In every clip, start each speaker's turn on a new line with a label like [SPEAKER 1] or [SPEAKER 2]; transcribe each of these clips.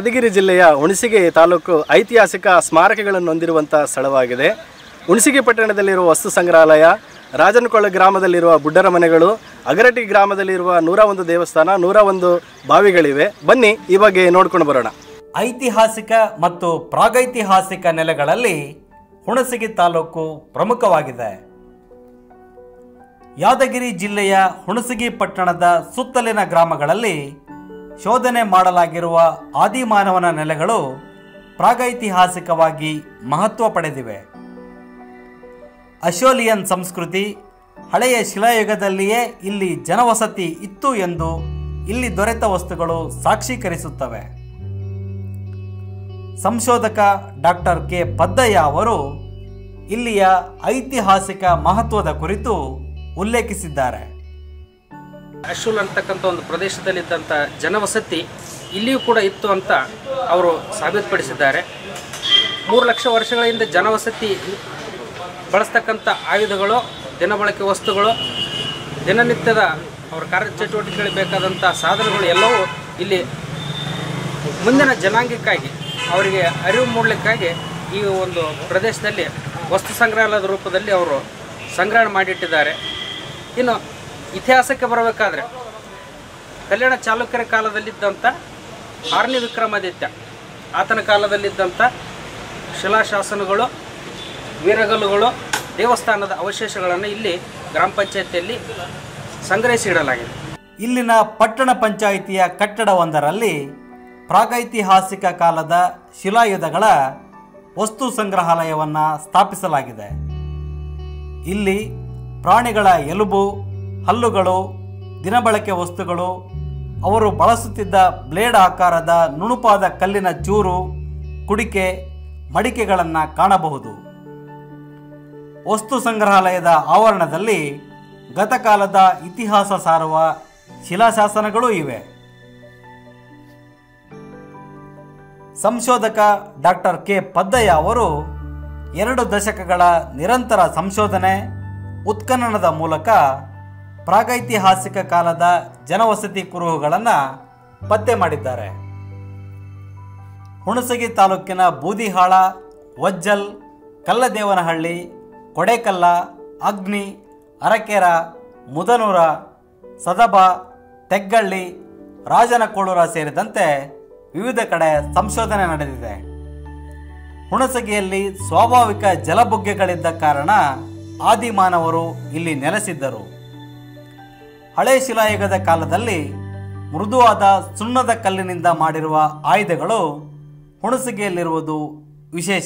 [SPEAKER 1] ಯಾದಗಿರಿ ಜಿಲ್ಲೆಯ ಹುಣಸಿಗೆ ತಾಲೂಕು ಐತಿಹಾಸಿಕ ಸ್ಮಾರಕಗಳನ್ನು ಹೊಂದಿರುವಂಥ ಸ್ಥಳವಾಗಿದೆ ಹುಣಸಿಗೆ ಪಟ್ಟಣದಲ್ಲಿರುವ ವಸ್ತು ಸಂಗ್ರಹಾಲಯ ರಾಜನಕೊಳ ಗ್ರಾಮದಲ್ಲಿರುವ ಬುಡ್ಡರ ಮನೆಗಳು ಅಗರಟಿ ಗ್ರಾಮದಲ್ಲಿರುವ ನೂರ ಒಂದು ದೇವಸ್ಥಾನ ನೂರ ಒಂದು ಬಾವಿಗಳಿವೆ ಬನ್ನಿ ಈ ಬಗ್ಗೆ ನೋಡ್ಕೊಂಡು ಬರೋಣ
[SPEAKER 2] ಐತಿಹಾಸಿಕ ಮತ್ತು ಪ್ರಾಗೈತಿಹಾಸಿಕ ನೆಲೆಗಳಲ್ಲಿ ಹುಣಸಗಿ ತಾಲೂಕು ಪ್ರಮುಖವಾಗಿದೆ ಯಾದಗಿರಿ ಜಿಲ್ಲೆಯ ಹುಣಸಗಿ ಪಟ್ಟಣದ ಸುತ್ತಲಿನ ಗ್ರಾಮಗಳಲ್ಲಿ ಶೋಧನೆ ಮಾಡಲಾಗಿರುವ ಆದಿಮಾನವನ ನೆಲೆಗಳು ಪ್ರಾಗೈತಿಹಾಸಿಕವಾಗಿ ಮಹತ್ವ ಪಡೆದಿವೆ ಅಶೋಲಿಯನ್ ಸಂಸ್ಕೃತಿ ಹಳೆಯ ಶಿಲಾಯುಗದಲ್ಲಿಯೇ ಇಲ್ಲಿ ಜನವಸತಿ ಇತ್ತು ಎಂದು ಇಲ್ಲಿ ದೊರೆತ ವಸ್ತುಗಳು ಸಾಕ್ಷೀಕರಿಸುತ್ತವೆ ಸಂಶೋಧಕ ಡಾಕ್ಟರ್ ಕೆ ಪದ್ದಯ್ಯ ಅವರು ಇಲ್ಲಿಯ ಐತಿಹಾಸಿಕ ಮಹತ್ವದ ಕುರಿತು ಉಲ್ಲೇಖಿಸಿದ್ದಾರೆ
[SPEAKER 3] ಅಶೂಲ್ ಅಂತಕ್ಕಂಥ ಒಂದು ಪ್ರದೇಶದಲ್ಲಿದ್ದಂಥ ಜನವಸತಿ ಇಲ್ಲಿಯೂ ಕೂಡ ಇತ್ತು ಅಂತ ಅವರು ಸಾಬೀತುಪಡಿಸಿದ್ದಾರೆ ಮೂರು ಲಕ್ಷ ವರ್ಷಗಳ ಹಿಂದೆ ಜನವಸತಿ ಬಳಸ್ತಕ್ಕಂಥ ಆಯುಧಗಳು ದಿನಬಳಕೆ ವಸ್ತುಗಳು ದಿನನಿತ್ಯದ ಅವರ ಕಾರ್ಯಚಟುವಟಿಕೆಗಳಿಗೆ ಬೇಕಾದಂಥ ಸಾಧನಗಳು ಎಲ್ಲವೂ ಇಲ್ಲಿ ಮುಂದಿನ ಜನಾಂಗಕ್ಕಾಗಿ ಅವರಿಗೆ ಅರಿವು ಮೂಡಲಿಕ್ಕಾಗಿ ಈ ಒಂದು ಪ್ರದೇಶದಲ್ಲಿ ವಸ್ತು ಸಂಗ್ರಹಾಲಯದ ರೂಪದಲ್ಲಿ ಅವರು ಸಂಗ್ರಹಣೆ ಮಾಡಿಟ್ಟಿದ್ದಾರೆ ಇನ್ನು ಇತಿಹಾಸಕ್ಕೆ ಬರಬೇಕಾದ್ರೆ ಕಲ್ಯಾಣ ಚಾಲುಕ್ಯರ ಕಾಲದಲ್ಲಿದ್ದಂಥ ಆರನೇ ವಿಕ್ರಮಾದಿತ್ಯ ಆತನ ಕಾಲದಲ್ಲಿದ್ದಂಥ ಶಿಲಾಶಾಸನಗಳು ವೀರಗಲ್ಲುಗಳು ದೇವಸ್ಥಾನದ ಅವಶೇಷಗಳನ್ನು ಇಲ್ಲಿ ಗ್ರಾಮ ಪಂಚಾಯತಿಯಲ್ಲಿ ಸಂಗ್ರಹಿಸಿ ಇಡಲಾಗಿದೆ
[SPEAKER 2] ಇಲ್ಲಿನ ಪಟ್ಟಣ ಪಂಚಾಯಿತಿಯ ಕಟ್ಟಡವೊಂದರಲ್ಲಿ ಪ್ರಾಗೈತಿಹಾಸಿಕ ಕಾಲದ ಶಿಲಾಯುಧಗಳ ವಸ್ತು ಸಂಗ್ರಹಾಲಯವನ್ನು ಸ್ಥಾಪಿಸಲಾಗಿದೆ ಇಲ್ಲಿ ಪ್ರಾಣಿಗಳ ಎಲುಬು ಹಲ್ಲುಗಳು ದಿನಬಳಕೆ ವಸ್ತುಗಳು ಅವರು ಬಳಸುತ್ತಿದ್ದ ಬ್ಲೇಡ್ ಆಕಾರದ ನುಣುಪಾದ ಕಲ್ಲಿನ ಚೂರು ಕುಡಿಕೆ ಮಡಿಕೆಗಳನ್ನು ಕಾಣಬಹುದು ವಸ್ತು ಸಂಗ್ರಹಾಲಯದ ಆವರಣದಲ್ಲಿ ಗತಕಾಲದ ಇತಿಹಾಸ ಸಾರುವ ಶಿಲಾಶಾಸನಗಳೂ ಇವೆ ಸಂಶೋಧಕ ಡಾಕ್ಟರ್ ಕೆ ಪದ್ದಯ್ಯ ಅವರು ಎರಡು ದಶಕಗಳ ನಿರಂತರ ಸಂಶೋಧನೆ ಉತ್ಖನನದ ಮೂಲಕ ಪ್ರಾಗೈತಿಹಾಸಿಕ ಕಾಲದ ಜನವಸತಿ ಕುರುಹುಗಳನ್ನು ಪತ್ತೆ ಮಾಡಿದ್ದಾರೆ ಹುಣಸಗಿ ತಾಲೂಕಿನ ಬೂದಿಹಾಳ ವಜ್ಜಲ್ ಕಲ್ಲದೇವನಹಳ್ಳಿ ಕೊಡೇಕಲ್ಲ ಅಗ್ನಿ ಅರಕೆರ ಮುದನೂರ ಸದಬ ತೆಗ್ಗಳ್ಳಿ ರಾಜನಕೋಳೂರ ಸೇರಿದಂತೆ ವಿವಿಧ ಕಡೆ ಸಂಶೋಧನೆ ನಡೆದಿದೆ ಹುಣಸಗಿಯಲ್ಲಿ ಸ್ವಾಭಾವಿಕ ಜಲಬುಗ್ಗೆಗಳಿದ್ದ ಕಾರಣ ಆದಿಮಾನವರು ಇಲ್ಲಿ ನೆಲೆಸಿದ್ದರು ಹಳೆ ಶಿಲಾಯುಗದ ಕಾಲದಲ್ಲಿ ಮೃದುವಾದ ಸುಣ್ಣದ ಕಲ್ಲಿನಿಂದ ಮಾಡಿರುವ ಆಯುಧಗಳು ಹುಣಸಗಿಯಲ್ಲಿರುವುದು ವಿಶೇಷ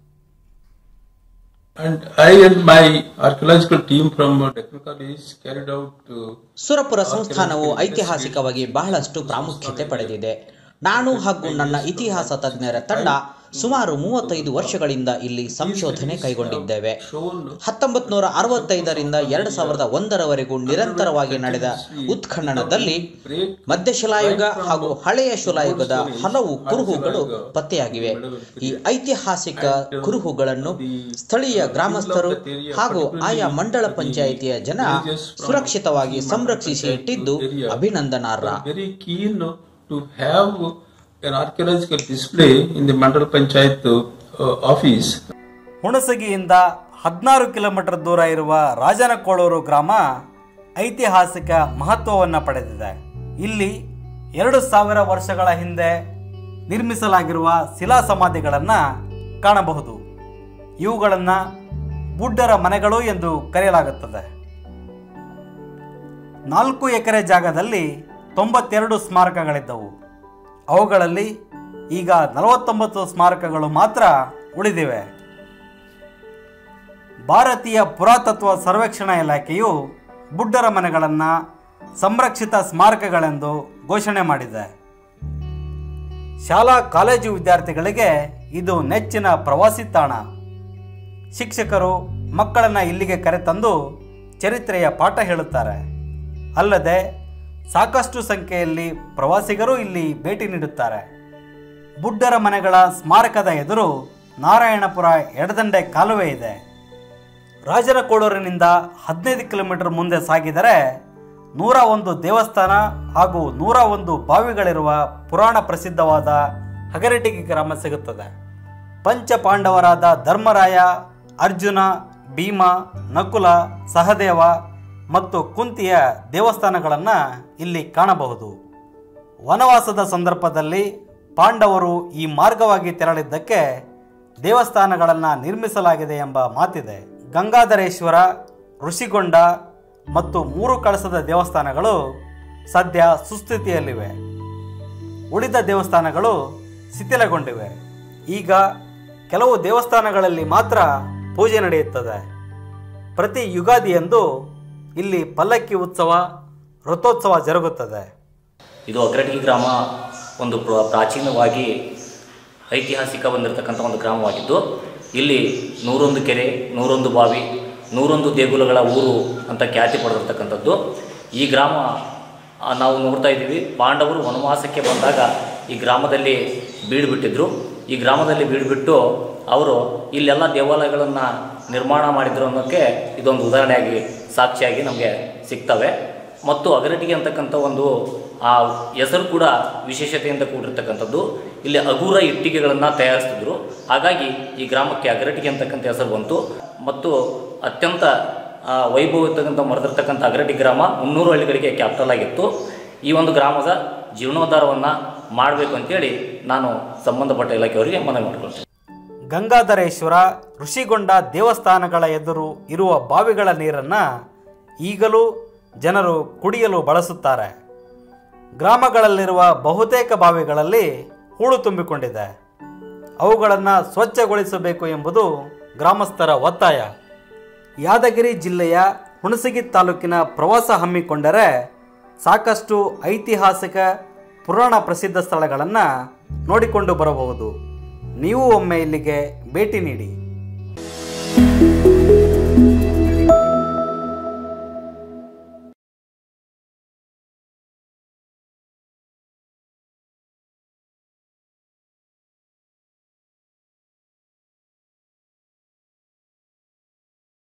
[SPEAKER 4] And I and my archaeological team from uh, Deccan College carried out uh,
[SPEAKER 5] Surapura ಸಂಸ್ಥಾನವು ಐತಿಹಾಸಿಕವಾಗಿ ಬಹಳಷ್ಟು ಪ್ರಾಮುಖ್ಯತೆ ಪಡೆದಿದೆ ನಾನು ಹಾಗೂ ನನ್ನ ಇತಿಹಾಸ ತಜ್ಞರ ತಂಡ ಸುಮಾರು ಮೂವತ್ತೈದು ವರ್ಷಗಳಿಂದ ಇಲ್ಲಿ ಸಂಶೋಧನೆ ಕೈಗೊಂಡಿದ್ದೇವೆ ಹತ್ತೊಂಬತ್ತು ನೂರ ಅರವತ್ತೈದರಿಂದ ಎರಡು ಸಾವಿರದ ಒಂದರವರೆಗೂ ನಿರಂತರವಾಗಿ ನಡೆದ ಉತ್ಖನನದಲ್ಲಿ ಮಧ್ಯಶಿಲಾಯುಗ ಹಾಗೂ ಹಳೆಯ ಶಿಲಾಯುಗದ ಹಲವು ಕುರುಹುಗಳು ಪತ್ತೆಯಾಗಿವೆ ಈ ಐತಿಹಾಸಿಕ ಕುರುಹುಗಳನ್ನು ಸ್ಥಳೀಯ ಗ್ರಾಮಸ್ಥರು ಹಾಗೂ ಆಯಾ ಮಂಡಳ ಪಂಚಾಯಿತಿಯ ಜನ ಸುರಕ್ಷಿತವಾಗಿ ಸಂರಕ್ಷಿಸಿ ಇಟ್ಟಿದ್ದು ಅಭಿನಂದನಾರ್ಹ
[SPEAKER 4] very keen uh, to have an archaeological display in the Mandal Panchayat uh, office.
[SPEAKER 2] ಹುಣಸಗಿಯಿಂದ ಹದಿನಾರು ಕಿಲೋಮೀಟರ್ ದೂರ ಇರುವ ರಾಜನಕೋಳೂರು ಗ್ರಾಮ ಐತಿಹಾಸಿಕ ಮಹತ್ವವನ್ನು ಪಡೆದಿದೆ ಇಲ್ಲಿ ಎರಡು ಸಾವಿರ ವರ್ಷಗಳ ಹಿಂದೆ ನಿರ್ಮಿಸಲಾಗಿರುವ ಶಿಲಾ ಸಮಾಧಿಗಳನ್ನು ಕಾಣಬಹುದು ಇವುಗಳನ್ನು ಬುಡ್ಡರ ಮನೆಗಳು ಎಂದು ಕರೆಯಲಾಗುತ್ತದೆ ನಾಲ್ಕು ಎಕರೆ ಜಾಗದಲ್ಲಿ ತೊಂಬತ್ತೆರಡು ಸ್ಮಾರಕಗಳಿದ್ದವು ಅವುಗಳಲ್ಲಿ ಈಗ ನಲವತ್ತೊಂಬತ್ತು ಸ್ಮಾರಕಗಳು ಮಾತ್ರ ಉಳಿದಿವೆ ಭಾರತೀಯ ಪುರಾತತ್ವ ಸರ್ವೇಕ್ಷಣಾ ಇಲಾಖೆಯು ಬುಡ್ಡರ ಮನೆಗಳನ್ನು ಸಂರಕ್ಷಿತ ಸ್ಮಾರಕಗಳೆಂದು ಘೋಷಣೆ ಮಾಡಿದೆ ಶಾಲಾ ಕಾಲೇಜು ವಿದ್ಯಾರ್ಥಿಗಳಿಗೆ ಇದು ನೆಚ್ಚಿನ ಪ್ರವಾಸಿ ತಾಣ ಶಿಕ್ಷಕರು ಮಕ್ಕಳನ್ನು ಇಲ್ಲಿಗೆ ಕರೆತಂದು ಚರಿತ್ರೆಯ ಪಾಠ ಹೇಳುತ್ತಾರೆ ಅಲ್ಲದೆ ಸಾಕಷ್ಟು ಸಂಖ್ಯೆಯಲ್ಲಿ ಪ್ರವಾಸಿಗರು ಇಲ್ಲಿ ಭೇಟಿ ನೀಡುತ್ತಾರೆ ಬುಡ್ಡರ ಮನೆಗಳ ಸ್ಮಾರಕದ ಎದುರು ನಾರಾಯಣಪುರ ಎಡದಂಡೆ ಕಾಲುವೆ ಇದೆ ರಾಜನಕೋಡೂರಿನಿಂದ ಹದಿನೈದು ಕಿಲೋಮೀಟರ್ ಮುಂದೆ ಸಾಗಿದರೆ ನೂರ ಒಂದು ದೇವಸ್ಥಾನ ಹಾಗೂ ನೂರ ಒಂದು ಬಾವಿಗಳಿರುವ ಪುರಾಣ ಪ್ರಸಿದ್ಧವಾದ ಹಗರಟಿಗೆ ಗ್ರಾಮ ಸಿಗುತ್ತದೆ ಪಂಚ ಪಾಂಡವರಾದ ಧರ್ಮರಾಯ ಅರ್ಜುನ ಭೀಮ ನಕುಲ ಸಹದೇವ ಮತ್ತು ಕುಂತಿಯ ದೇವಸ್ಥಾನಗಳನ್ನು ಇಲ್ಲಿ ಕಾಣಬಹುದು ವನವಾಸದ ಸಂದರ್ಭದಲ್ಲಿ ಪಾಂಡವರು ಈ ಮಾರ್ಗವಾಗಿ ತೆರಳಿದ್ದಕ್ಕೆ ದೇವಸ್ಥಾನಗಳನ್ನು ನಿರ್ಮಿಸಲಾಗಿದೆ ಎಂಬ ಮಾತಿದೆ ಗಂಗಾಧರೇಶ್ವರ ಋಷಿಗೊಂಡ ಮತ್ತು ಮೂರು ಕಳಸದ ದೇವಸ್ಥಾನಗಳು ಸದ್ಯ ಸುಸ್ಥಿತಿಯಲ್ಲಿವೆ ಉಳಿದ ದೇವಸ್ಥಾನಗಳು ಶಿಥಿಲಗೊಂಡಿವೆ ಈಗ ಕೆಲವು ದೇವಸ್ಥಾನಗಳಲ್ಲಿ ಮಾತ್ರ ಪೂಜೆ ನಡೆಯುತ್ತದೆ ಪ್ರತಿ ಯುಗಾದಿಯಂದು ಇಲ್ಲಿ ಪಲ್ಲಕ್ಕಿ ಉತ್ಸವ ರಥೋತ್ಸವ ಜರುಗುತ್ತದೆ
[SPEAKER 6] ಇದು ಅಗ್ರಟಿ ಗ್ರಾಮ ಒಂದು ಪ್ರ- ಪ್ರಾಚೀನವಾಗಿ ಐತಿಹಾಸಿಕ ಬಂದಿರತಕ್ಕಂಥ ಒಂದು ಗ್ರಾಮವಾಗಿದ್ದು ಇಲ್ಲಿ ನೂರೊಂದು ಕೆರೆ ನೂರೊಂದು ಬಾವಿ ನೂರೊಂದು ದೇಗುಲಗಳ ಊರು ಅಂತ ಖ್ಯಾತಿ ಪಡೆದಿರ್ತಕ್ಕಂಥದ್ದು ಈ ಗ್ರಾಮ ಆ, ನಾವು ನೋಡ್ತಾ ಇದ್ದೀವಿ ಪಾಂಡವರು ವನವಾಸಕ್ಕೆ ಬಂದಾಗ ಈ ಗ್ರಾಮದಲ್ಲಿ ಬೀಡು ಬಿಟ್ಟಿದ್ರು ಈ ಗ್ರಾಮದಲ್ಲಿ ಬೀಡು ಬಿಟ್ಟು ಅವರು ಇಲ್ಲೆಲ್ಲ ದೇವಾಲಯಗಳನ್ನು ನಿರ್ಮಾಣ ಮಾಡಿದ್ರು ಅನ್ನೋಕ್ಕೆ ಇದೊಂದು ಉದಾಹರಣೆಯಾಗಿ ಸಾಕ್ಷಿಯಾಗಿ ನಮಗೆ ಸಿಗ್ತವೆ ಮತ್ತು ಅಗರಟಿಗೆ ಅಂತಕ್ಕಂಥ ಒಂದು ಆ ಹೆಸರು ಕೂಡ ವಿಶೇಷತೆಯಿಂದ ಕೂಡಿರ್ತಕ್ಕಂಥದ್ದು ಇಲ್ಲಿ ಅಗೂರ ಇಟ್ಟಿಗೆಗಳನ್ನು ತಯಾರಿಸ್ತಿದ್ರು ಹಾಗಾಗಿ ಈ ಗ್ರಾಮಕ್ಕೆ ಅಗರಟಿಗೆ ಅಂತಕ್ಕಂಥ ಹೆಸರು ಬಂತು ಮತ್ತು ಅತ್ಯಂತ ಆ, ವೈಭವಿರ್ತಕ್ಕಂಥ ಮರೆದಿರ್ತಕ್ಕಂಥ ಅಗರಟಿ ಗ್ರಾಮ ಮುನ್ನೂರು ಹಳ್ಳಿಗಳಿಗೆ ಕ್ಯಾಪಿಟಲ್ ಆಗಿತ್ತು ಈ ಒಂದು ಗ್ರಾಮದ ಜೀರ್ಣೋದ್ಧಾರವನ್ನು ಮಾಡಬೇಕು ಅಂತೇಳಿ ನಾನು ಸಂಬಂಧಪಟ್ಟ ಇಲಾಖೆಯವರಿಗೆ ಮನವಿ ಮಾಡಿಕೊಳ್ತೇನೆ
[SPEAKER 2] ಗಂಗಾಧರೇಶ್ವರ ಋಷಿಗೊಂಡ ದೇವಸ್ಥಾನಗಳ ಎದುರು ಇರುವ ಬಾವಿಗಳ ನೀರನ್ನು ಈಗಲೂ ಜನರು ಕುಡಿಯಲು ಬಳಸುತ್ತಾರೆ ಗ್ರಾಮಗಳಲ್ಲಿರುವ ಬಹುತೇಕ ಬಾವಿಗಳಲ್ಲಿ ಹೂಳು ತುಂಬಿಕೊಂಡಿದೆ ಅವುಗಳನ್ನು ಸ್ವಚ್ಛಗೊಳಿಸಬೇಕು ಎಂಬುದು ಗ್ರಾಮಸ್ಥರ ಒತ್ತಾಯ ಯಾದಗಿರಿ ಜಿಲ್ಲೆಯ ಹುಣಸಗಿ ತಾಲೂಕಿನ ಪ್ರವಾಸ ಹಮ್ಮಿಕೊಂಡರೆ ಸಾಕಷ್ಟು ಐತಿಹಾಸಿಕ ಪುರಾಣ ಪ್ರಸಿದ್ಧ ಸ್ಥಳಗಳನ್ನು ನೋಡಿಕೊಂಡು ಬರಬಹುದು ನೀವು ಒಮ್ಮೆ ಇಲ್ಲಿಗೆ ಭೇಟಿ ನೀಡಿ